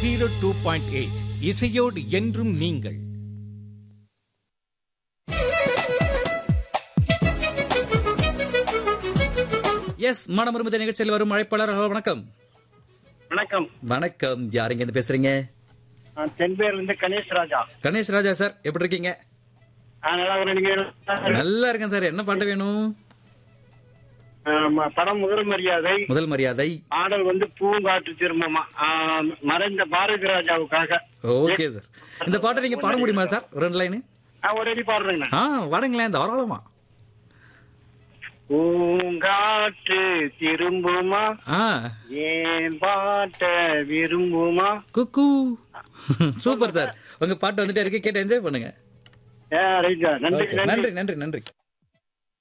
Zero two point eight இசையோடு என்றும் நீங்கள் எஸ் மனமருமத நிகழ்ச்சியில் வரும் அழைப்பாளர் ஹலோ, வணக்கம் வணக்கம் வணக்கம் யார் இங்க இருந்து பேசுறீங்க நான் தென்பேர்ல இருந்து கணேஷ் ராஜா கணேஷ் ராஜா சார் எப்படி இருக்கீங்க ஆ, நல்லா இருக்கிறேன். நீங்க நல்லா இருக்கேன் சார் என்ன பாட்டு வேணும் ஆ, ம- படம் முதல் மரியாதை முதல் மரியாதை பாடல் வந்து பூங்காற்று திரும்பமா ஆ, மறைந்த பாரதி ராஜாவுக்காக ஓகே சார் இந்த பாட்டை நீங்க பாட முடியுமா சார் ஒரு ரெண்டு லைனு நான் ஒரு அடி பாடுறேங்க ஆ வாடுங்களேன் தாராளமா பூங்காற்று திரும்புமா ஆ ஏன் பாட்ட விரும்புமா குக்கு சூப்பர் சார் உங்க பாட்டு வந்துட்டே இருக்கு கேட்டு என்ஜாய் பண்ணுங்க ஏ, ரைட்டா. நன்றி Okay, நன்றி நன்றி நன்றி நன்றி